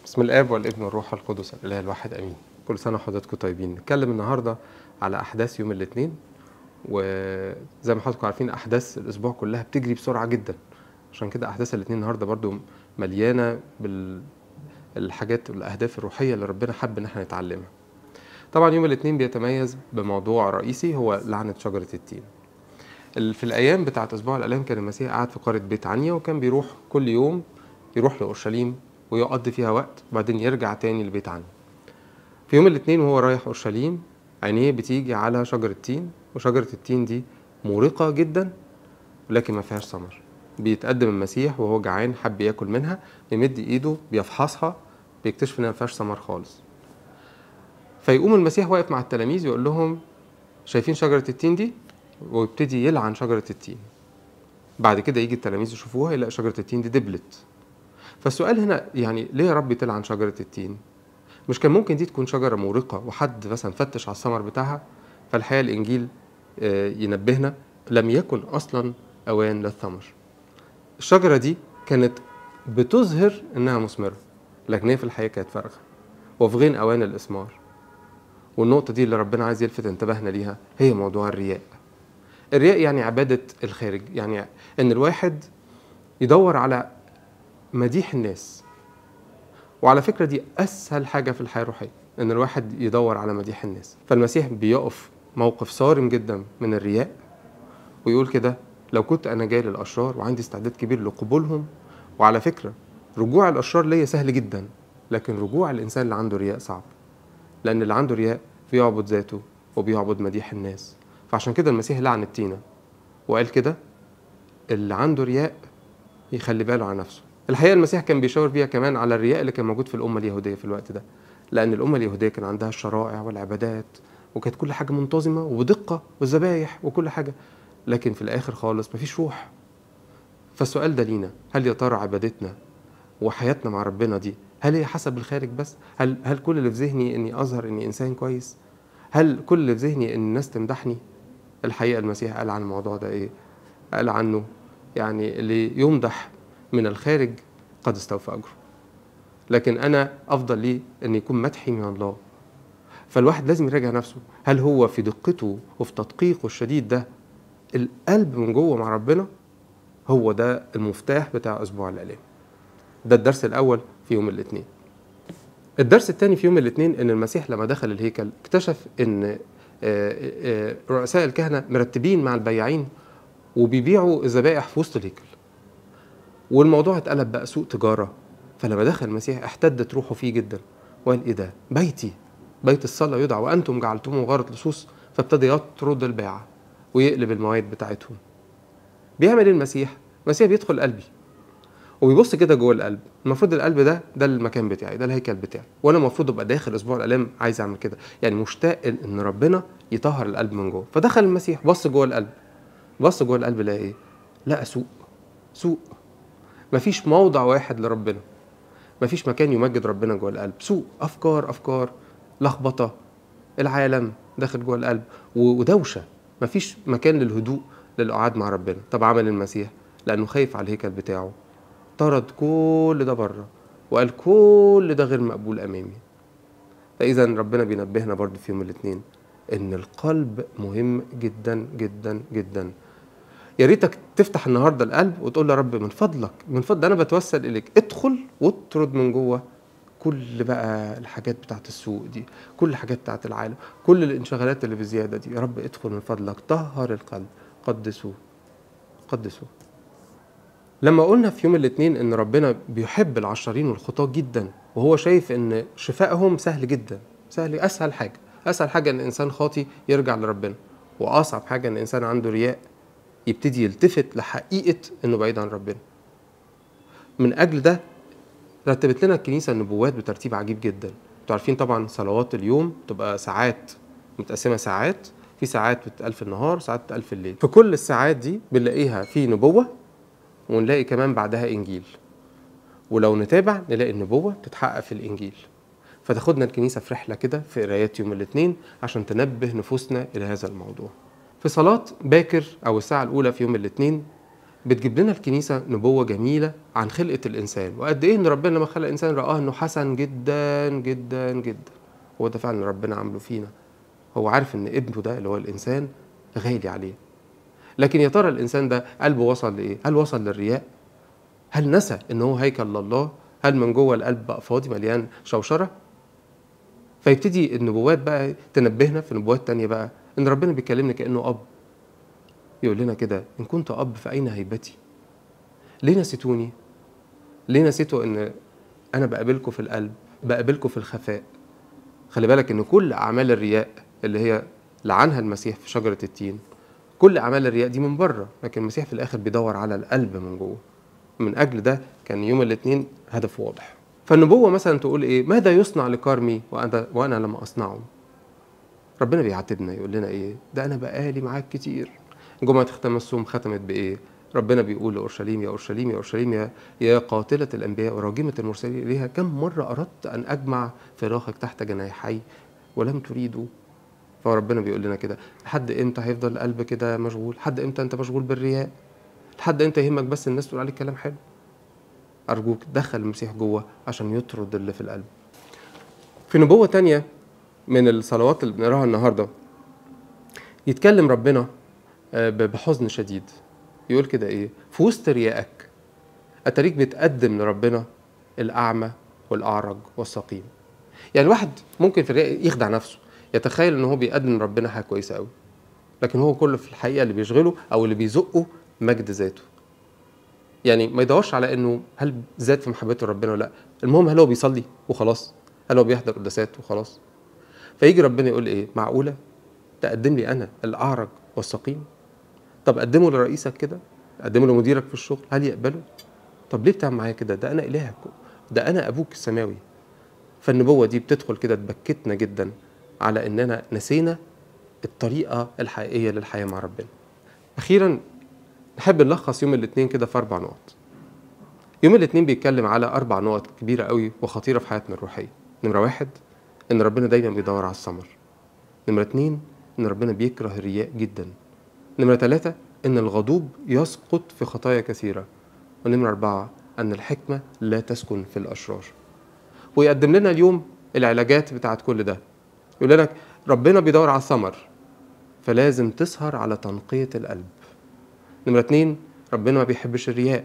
بسم الاب والابن والروح القدس الاله الواحد امين كل سنه وحضراتكم طيبين نتكلم النهارده على احداث يوم الاثنين وزي ما حضراتكم عارفين احداث الاسبوع كلها بتجري بسرعه جدا عشان كده احداث الاثنين النهارده برضو مليانه بالحاجات والاهداف الروحيه اللي ربنا حب ان احنا نتعلمها طبعا يوم الاثنين بيتميز بموضوع رئيسي هو لعنه شجره التين في الايام بتاعه اسبوع الالام كان المسيح قاعد في قريه بيت عنيا وكان بيروح كل يوم يروح لاورشليم ويقضي فيها وقت وبعدين يرجع تاني لبيت عنيا في يوم الاثنين وهو رايح اورشليم عينيه بتيجي على شجره تين وشجره التين دي مورقه جدا ولكن ما فيهاش ثمر بيتقدم المسيح وهو جعان حب ياكل منها بيمد ايده بيفحصها بيكتشف انها ما فيهاش ثمر خالص فيقوم المسيح واقف مع التلاميذ يقول لهم شايفين شجره التين دي ويبتدي يلعن شجره التين بعد كده يجي التلاميذ يشوفوها يلاقي شجره التين دي دبلت فالسؤال هنا يعني ليه يا رب تلعن شجره التين مش كان ممكن دي تكون شجره مورقه وحد مثلا فتش على الثمر بتاعها فالحقيقه الانجيل ينبهنا لم يكن اصلا اوان للثمر الشجره دي كانت بتظهر انها مثمره لكن هي في الحقيقه كانت فارغه وفي غين اوان الاثمار والنقطه دي اللي ربنا عايز يلفت انتباهنا ليها هي موضوع الرياء الرياء يعني عباده الخارج يعني ان الواحد يدور على مديح الناس وعلى فكره دي اسهل حاجه في الحياه الروحيه ان الواحد يدور على مديح الناس فالمسيح بيقف موقف صارم جدا من الرياء ويقول كده لو كنت انا جاي للاشرار وعندي استعداد كبير لقبولهم وعلى فكره رجوع الاشرار ليا سهل جدا لكن رجوع الانسان اللي عنده رياء صعب لان اللي عنده رياء بيعبد ذاته وبيعبد مديح الناس فعشان كده المسيح لعن التينه وقال كده اللي عنده رياء يخلي باله على نفسه الحقيقه المسيح كان بيشاور بيها كمان على الرياء اللي كان موجود في الامه اليهوديه في الوقت ده لان الامه اليهوديه كان عندها الشرائع والعبادات وكانت كل حاجه منتظمه وبدقه والذبايح وكل حاجه لكن في الاخر خالص مفيش روح فالسؤال ده لينا هل يا ترى عبادتنا وحياتنا مع ربنا دي هل هي حسب الخارج بس هل هل كل اللي في ذهني اني اظهر اني انسان كويس هل كل اللي في ذهني ان الناس تمدحني الحقيقه المسيح قال عن الموضوع ده ايه قال عنه يعني اللي يمدح من الخارج قد استوفى اجره لكن انا افضل لي ان يكون مدحي من الله فالواحد لازم يراجع نفسه هل هو في دقته وفي تدقيقه الشديد ده القلب من جوه مع ربنا هو ده المفتاح بتاع اسبوع الالام ده الدرس الاول في يوم الاثنين الدرس الثاني في يوم الاثنين ان المسيح لما دخل الهيكل اكتشف ان رؤساء الكهنه مرتبين مع البياعين وبيبيعوا الذبائح في وسط الهيكل والموضوع اتقلب بقى سوق تجاره فلما دخل المسيح احتدت روحه فيه جدا وقال ايه ده بيتي بيت الصلاه يدعى وانتم جعلتموه غاره لصوص فابتدى يطرد البيعه ويقلب المواد بتاعتهم بيعمل ايه المسيح المسيح بيدخل قلبي وبيبص كده جوه القلب المفروض القلب ده ده المكان بتاعي ده الهيكل بتاعي وانا المفروض ابقى داخل اسبوع الالام عايز اعمل كده يعني مشتاق ان ربنا يطهر القلب من جوه فدخل المسيح بص جوه القلب بص جوه القلب لقى ايه لقى سوق سوق مفيش موضع واحد لربنا مفيش مكان يمجد ربنا جوه القلب سوق افكار افكار لخبطه العالم داخل جوه القلب ودوشه مفيش مكان للهدوء للقعاد مع ربنا طب عمل المسيح لانه خايف على الهيكل بتاعه طرد كل ده بره وقال كل ده غير مقبول امامي فاذا ربنا بينبهنا برضو في يوم الاثنين ان القلب مهم جدا جدا جدا يا ريتك تفتح النهارده القلب وتقول له يا رب من فضلك من فضل انا بتوسل اليك ادخل واطرد من جوه كل بقى الحاجات بتاعت السوق دي كل الحاجات بتاعت العالم كل الانشغالات اللي بزياده دي يا رب ادخل من فضلك طهر القلب قدسوه قدسوه لما قلنا في يوم الاثنين ان ربنا بيحب العشرين والخطاة جدا وهو شايف ان شفائهم سهل جدا سهل اسهل حاجه اسهل حاجه ان الانسان خاطي يرجع لربنا واصعب حاجه ان الانسان عنده رياء يبتدي يلتفت لحقيقه انه بعيد عن ربنا من اجل ده رتبت لنا الكنيسه النبوات بترتيب عجيب جدا انتوا عارفين طبعا صلوات اليوم تبقى ساعات متقسمه ساعات في ساعات بتتقال في النهار وساعات بتتقال في الليل في كل الساعات دي بنلاقيها في نبوه ونلاقي كمان بعدها انجيل ولو نتابع نلاقي النبوه بتتحقق في الانجيل فتاخدنا الكنيسه في رحله كده في قرايات يوم الاثنين عشان تنبه نفوسنا الى هذا الموضوع في صلاه باكر او الساعه الاولى في يوم الاثنين بتجيب لنا الكنيسه نبوه جميله عن خلقه الانسان وقد ايه ان ربنا لما خلق الانسان راه انه حسن جدا جدا جدا هو ده فعلا ربنا عامله فينا هو عارف ان ابنه ده اللي هو الانسان غالي عليه لكن يا ترى الانسان ده قلبه وصل لايه هل وصل للرياء هل نسى ان هو هيكل لله هل من جوه القلب بقى فاضي مليان شوشره فيبتدي النبوات بقى تنبهنا في نبوات تانية بقى ان ربنا بيكلمنا كانه اب يقول لنا كده ان كنت اب فاين هيبتي ليه نسيتوني ليه نسيتوا ان انا بقابلكم في القلب بقابلكم في الخفاء خلي بالك ان كل اعمال الرياء اللي هي لعنها المسيح في شجره التين كل اعمال الرياء دي من بره لكن المسيح في الاخر بيدور على القلب من جوه من اجل ده كان يوم الاثنين هدف واضح فالنبوه مثلا تقول ايه ماذا يصنع لكرمي وانا وانا لم اصنعه ربنا بيعاتبنا يقول لنا ايه ده انا بقالي معاك كتير جمعه ختام الصوم ختمت بايه ربنا بيقول لاورشليم يا اورشليم يا اورشليم يا يا قاتله الانبياء وراجمه المرسلين اليها كم مره اردت ان اجمع فراخك تحت جناحي ولم تريدوا فربنا بيقول لنا كده لحد امتى هيفضل القلب كده مشغول لحد امتى انت مشغول بالرياء لحد امتى يهمك بس الناس تقول عليك كلام حلو ارجوك دخل المسيح جوه عشان يطرد اللي في القلب في نبوه تانية من الصلوات اللي بنقراها النهارده يتكلم ربنا آه، بحزن شديد يقول كده ايه في وسط ريائك اتاريك بتقدم لربنا الاعمى والاعرج والسقيم يعني الواحد ممكن في الرياء يخدع نفسه يتخيل ان هو بيقدم لربنا حاجه كويسه قوي لكن هو كله في الحقيقه اللي بيشغله او اللي بيزقه مجد ذاته يعني ما يدورش على انه هل زاد في محبته لربنا ولا لا المهم هل هو بيصلي وخلاص هل هو بيحضر قداسات وخلاص فيجي ربنا يقول ايه معقوله تقدم لي انا الاعرج والسقيم طب قدمه لرئيسك كده قدمه لمديرك في الشغل هل يقبله طب ليه بتعمل معايا كده ده انا الهك ده انا ابوك السماوي فالنبوه دي بتدخل كده تبكتنا جدا على اننا نسينا الطريقه الحقيقيه للحياه مع ربنا اخيرا نحب نلخص يوم الاثنين كده في اربع نقط يوم الاثنين بيتكلم على اربع نقط كبيره قوي وخطيره في حياتنا الروحيه نمره واحد ان ربنا دايما بيدور على الثمر نمره اتنين ان ربنا بيكره الرياء جدا نمره ثلاثة ان الغضوب يسقط في خطايا كثيره ونمره اربعة ان الحكمه لا تسكن في الاشرار ويقدم لنا اليوم العلاجات بتاعت كل ده يقول لنا ربنا بيدور على الثمر فلازم تسهر على تنقية القلب نمرة اتنين ربنا ما بيحبش الرياء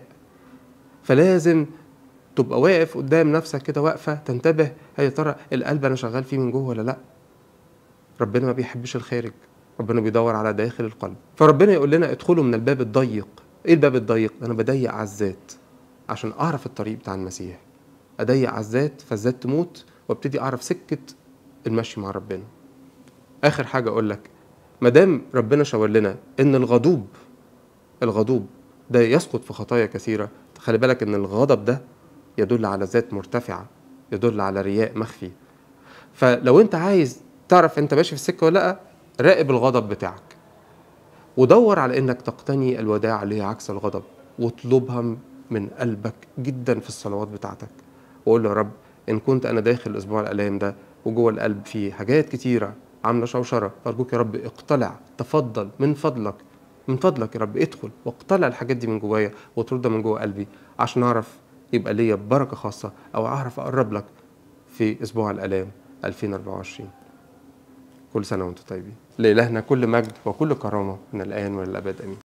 فلازم تبقى واقف قدام نفسك كده واقفة تنتبه هي ترى القلب أنا شغال فيه من جوه ولا لأ ربنا ما بيحبش الخارج ربنا بيدور على داخل القلب فربنا يقول لنا ادخلوا من الباب الضيق ايه الباب الضيق انا بضيق على الذات عشان اعرف الطريق بتاع المسيح اضيق على الذات فالذات تموت وابتدي اعرف سكه المشي مع ربنا اخر حاجه اقول لك ما دام ربنا شاور لنا ان الغضوب الغضوب ده يسقط في خطايا كثيره خلي بالك ان الغضب ده يدل على ذات مرتفعه يدل على رياء مخفي فلو انت عايز تعرف انت ماشي في السكه ولا لا راقب الغضب بتاعك ودور على انك تقتني الوداع اللي هي عكس الغضب واطلبها من قلبك جدا في الصلوات بتاعتك وقول له يا رب ان كنت انا داخل الاسبوع الالام ده وجوه القلب فيه حاجات كتيره عامله شوشره ارجوك يا رب اقتلع تفضل من فضلك من فضلك يا رب ادخل واقتلع الحاجات دي من جوايا وتردها من جوه قلبي عشان اعرف يبقى ليا بركه خاصه او اعرف اقرب لك في اسبوع الالام 2024 كل سنه وانتم طيبين لإلهنا كل مجد وكل كرامه من الان والى الابد امين